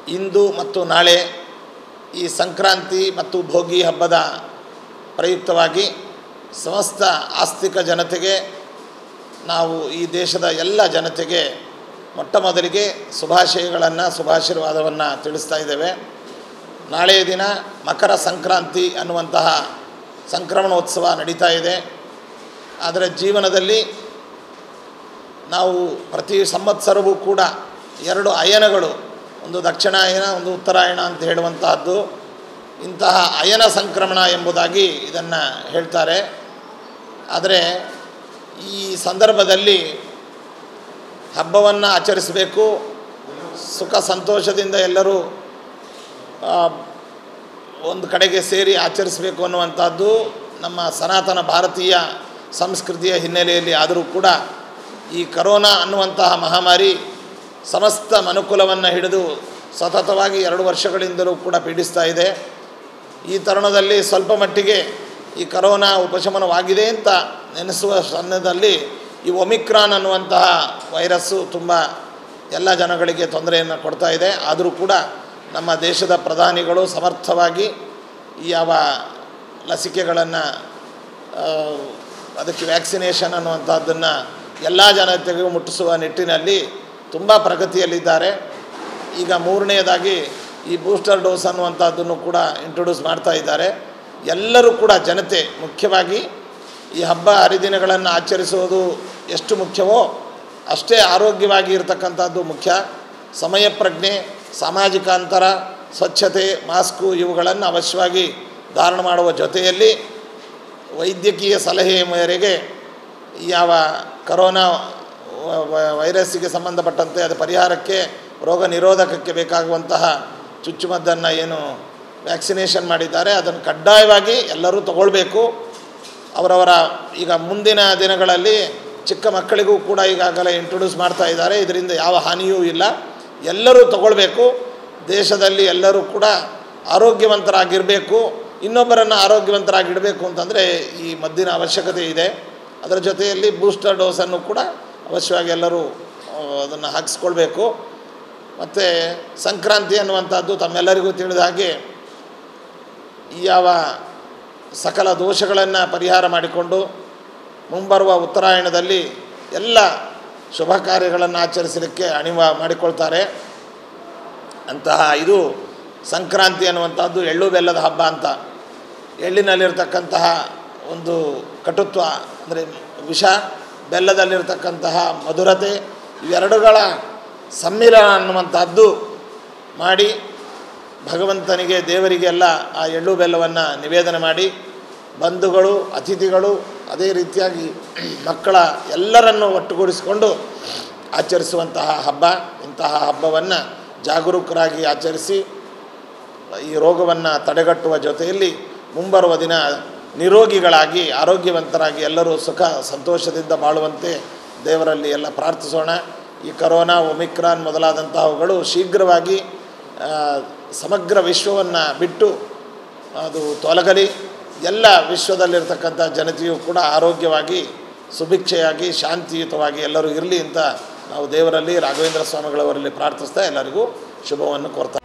ಇಂದು ಮತ್ತು ನಾಳೆ ಈ ಸಂಕ್ರಾಂತಿ ಮತ್ತು ಭೋಗಿ ಹಬ್ಬದ ಪ್ರಯುಕ್ತವಾಗಿ ಸಮಸ್ತ ಆಸ್ತಿಕ ಜನತೆಗೆ ನಾವು ಈ ದೇಶದ ಎಲ್ಲ ಜನತೆಗೆ ಮೊಟ್ಟ ಮೊದಲಿಗೆ ಶುಭಾಶಯಗಳನ್ನು ಶುಭಾಶೀರ್ವಾದವನ್ನು ತಿಳಿಸ್ತಾ ಇದ್ದೇವೆ ನಾಳೆಯ ದಿನ ಮಕರ ಸಂಕ್ರಾಂತಿ ಅನ್ನುವಂತಹ ಸಂಕ್ರಮಣೋತ್ಸವ ನಡೀತಾ ಇದೆ ಆದರೆ ಜೀವನದಲ್ಲಿ ನಾವು ಪ್ರತಿ ಸಂವತ್ಸರವೂ ಕೂಡ ಎರಡು ಅಯನಗಳು ಒಂದು ದಕ್ಷಿಣಾಯನ ಒಂದು ಉತ್ತರಾಯಣ ಅಂತ ಹೇಳುವಂತಹದ್ದು ಇಂತಹ ಅಯನ ಸಂಕ್ರಮಣ ಎಂಬುದಾಗಿ ಇದನ್ನು ಹೇಳ್ತಾರೆ ಆದರೆ ಈ ಸಂದರ್ಭದಲ್ಲಿ ಹಬ್ಬವನ್ನು ಆಚರಿಸಬೇಕು ಸುಖ ಸಂತೋಷದಿಂದ ಎಲ್ಲರೂ ಆ, ಒಂದು ಕಡೆಗೆ ಸೇರಿ ಆಚರಿಸಬೇಕು ಅನ್ನುವಂಥದ್ದು ನಮ್ಮ ಸನಾತನ ಭಾರತೀಯ ಸಂಸ್ಕೃತಿಯ ಹಿನ್ನೆಲೆಯಲ್ಲಿ ಆದರೂ ಕೂಡ ಈ ಕರೋನಾ ಅನ್ನುವಂತಹ ಮಹಾಮಾರಿ ಸಮಸ್ತ ಮನುಕುಲವನ್ನು ಹಿಡಿದು ಸತತವಾಗಿ ಎರಡು ವರ್ಷಗಳಿಂದಲೂ ಕೂಡ ಪೀಡಿಸ್ತಾ ಇದೆ ಈ ತರುಣದಲ್ಲಿ ಸ್ವಲ್ಪ ಮಟ್ಟಿಗೆ ಈ ಕರೋನಾ ಉಪಶಮನವಾಗಿದೆ ಅಂತ ನೆನೆಸುವ ಸಮಯದಲ್ಲಿ ಈ ಒಮಿಕ್ರಾನ್ ಅನ್ನುವಂತಹ ವೈರಸ್ಸು ತುಂಬ ಎಲ್ಲ ಜನಗಳಿಗೆ ತೊಂದರೆಯನ್ನು ಕೊಡ್ತಾ ಇದೆ ಆದರೂ ಕೂಡ ನಮ್ಮ ದೇಶದ ಪ್ರಧಾನಿಗಳು ಸಮರ್ಥವಾಗಿ ಈ ಯಾವ ಲಸಿಕೆಗಳನ್ನು ಅದಕ್ಕೆ ವ್ಯಾಕ್ಸಿನೇಷನ್ ಅನ್ನುವಂಥದ್ದನ್ನು ಎಲ್ಲ ಜನತೆಗೂ ಮುಟ್ಟಿಸುವ ನಿಟ್ಟಿನಲ್ಲಿ ತುಂಬ ಪ್ರಗತಿಯಲ್ಲಿದ್ದಾರೆ ಈಗ ಮೂರನೆಯದಾಗಿ ಈ ಬೂಸ್ಟರ್ ಡೋಸ್ ಅನ್ನುವಂಥದ್ದನ್ನು ಕೂಡ ಇಂಟ್ರೊಡ್ಯೂಸ್ ಮಾಡ್ತಾ ಇದ್ದಾರೆ ಎಲ್ಲರೂ ಕೂಡ ಜನತೆ ಮುಖ್ಯವಾಗಿ ಈ ಹಬ್ಬ ಹರಿದಿನಗಳನ್ನು ಆಚರಿಸುವುದು ಎಷ್ಟು ಮುಖ್ಯವೋ ಅಷ್ಟೇ ಆರೋಗ್ಯವಾಗಿ ಇರತಕ್ಕಂಥದ್ದು ಮುಖ್ಯ ಸಮಯ ಪ್ರಜ್ಞೆ ಸಾಮಾಜಿಕ ಅಂತರ ಸ್ವಚ್ಛತೆ ಮಾಸ್ಕು ಇವುಗಳನ್ನು ಅವಶ್ಯವಾಗಿ ಧಾರಣ ಮಾಡುವ ಜೊತೆಯಲ್ಲಿ ವೈದ್ಯಕೀಯ ಸಲಹೆಯ ಮೇರೆಗೆ ಯಾವ ಕರೋನಾ ವ- ವ- ವೈರಸ್ಸಿಗೆ ಸಂಬಂಧಪಟ್ಟಂತೆ ಅದು ಪರಿಹಾರಕ್ಕೆ ರೋಗ ನಿರೋಧಕಕ್ಕೆ ಬೇಕಾಗುವಂತಹ ಚುಚ್ಚುಮದ್ದನ್ನು ಏನು ವ್ಯಾಕ್ಸಿನೇಷನ್ ಮಾಡಿದ್ದಾರೆ ಅದನ್ನು ಕಡ್ಡಾಯವಾಗಿ ಎಲ್ಲರೂ ತಗೊಳ್ಬೇಕು ಅವರವರ ಈಗ ಮುಂದಿನ ದಿನಗಳಲ್ಲಿ ಚಿಕ್ಕ ಮಕ್ಕಳಿಗೂ ಕೂಡ ಈಗಾಗಲೇ ಇಂಟ್ರೊಡ್ಯೂಸ್ ಮಾಡ್ತಾ ಇದ್ದಾರೆ ಇದರಿಂದ ಯಾವ ಹಾನಿಯೂ ಇಲ್ಲ ಎಲ್ಲರೂ ತಗೊಳ್ಬೇಕು ದೇಶದಲ್ಲಿ ಎಲ್ಲರೂ ಕೂಡ ಆರೋಗ್ಯವಂತರಾಗಿರಬೇಕು ಇನ್ನೊಬ್ಬರನ್ನು ಆರೋಗ್ಯವಂತರಾಗಿಡಬೇಕು ಅಂತಂದರೆ ಈ ಮದ್ದಿನ ಅವಶ್ಯಕತೆ ಇದೆ ಅದರ ಜೊತೆಯಲ್ಲಿ ಬೂಸ್ಟರ್ ಡೋಸನ್ನು ಕೂಡ ಅವಶ್ಯವಾಗಿ ಎಲ್ಲರೂ ಅದನ್ನು ಹಾಕಿಸ್ಕೊಳ್ಬೇಕು ಮತ್ತು ಸಂಕ್ರಾಂತಿ ಅನ್ನುವಂಥದ್ದು ತಮ್ಮೆಲ್ಲರಿಗೂ ತಿಳಿದ ಹಾಗೆ ಈ ಯಾವ ಸಕಲ ದೋಷಗಳನ್ನು ಪರಿಹಾರ ಮಾಡಿಕೊಂಡು ಮುಂಬರುವ ಉತ್ತರಾಯಣದಲ್ಲಿ ಎಲ್ಲ ಶುಭ ಕಾರ್ಯಗಳನ್ನು ಆಚರಿಸಲಿಕ್ಕೆ ಅಣಿವ ಮಾಡಿಕೊಳ್ತಾರೆ ಅಂತಹ ಇದು ಸಂಕ್ರಾಂತಿ ಅನ್ನುವಂಥದ್ದು ಎಳ್ಳು ಬೆಲ್ಲದ ಹಬ್ಬ ಅಂತ ಎಳ್ಳಿನಲ್ಲಿರ್ತಕ್ಕಂತಹ ಒಂದು ಕಟುತ್ವ ಅಂದರೆ ವಿಷ ಬೆಲ್ಲದಲ್ಲಿರ್ತಕ್ಕಂತಹ ಮಧುರತೆ ಇವೆರಡುಗಳ ಸಮ್ಮಿಲನ ಅನ್ನುವಂಥದ್ದು ಮಾಡಿ ಭಗವಂತನಿಗೆ ದೇವರಿಗೆಲ್ಲ ಆ ಎಳ್ಳು ಬೆಲ್ಲವನ್ನು ನಿವೇದನೆ ಮಾಡಿ ಬಂಧುಗಳು ಅತಿಥಿಗಳು ಅದೇ ರೀತಿಯಾಗಿ ಮಕ್ಕಳ ಎಲ್ಲರನ್ನು ಒಟ್ಟುಗೂಡಿಸಿಕೊಂಡು ಆಚರಿಸುವಂತಹ ಹಬ್ಬ ಇಂತಹ ಹಬ್ಬವನ್ನು ಜಾಗರೂಕರಾಗಿ ಆಚರಿಸಿ ಈ ರೋಗವನ್ನು ತಡೆಗಟ್ಟುವ ಜೊತೆಯಲ್ಲಿ ಮುಂಬರುವ ದಿನ ನಿರೋಗಿಗಳಾಗಿ ಆರೋಗ್ಯವಂತರಾಗಿ ಎಲ್ಲರೂ ಸುಖ ಸಂತೋಷದಿಂದ ಬಾಳುವಂತೆ ದೇವರಲ್ಲಿ ಎಲ್ಲ ಪ್ರಾರ್ಥಿಸೋಣ ಈ ಕರೋನಾ ಒಮಿಕ್ರಾನ್ ಮೊದಲಾದಂತಹವುಗಳು ಶೀಘ್ರವಾಗಿ ಆ, ಸಮಗ್ರ ವಿಶ್ವವನ್ನು ಬಿಟ್ಟು ಅದು ತೊಲಗಲಿ ಎಲ್ಲ ವಿಶ್ವದಲ್ಲಿರ್ತಕ್ಕಂಥ ಜನತೆಯು ಕೂಡ ಆರೋಗ್ಯವಾಗಿ ಸುಭಿಕ್ಷೆಯಾಗಿ ಶಾಂತಿಯುತವಾಗಿ ಎಲ್ಲರೂ ಇರಲಿ ಅಂತ ನಾವು ದೇವರಲ್ಲಿ ರಾಘವೇಂದ್ರ ಸ್ವಾಮಿಗಳವರಲ್ಲಿ ಪ್ರಾರ್ಥಿಸ್ತಾ ಎಲ್ಲರಿಗೂ ಶುಭವನ್ನು ಕೋರ್ತಾ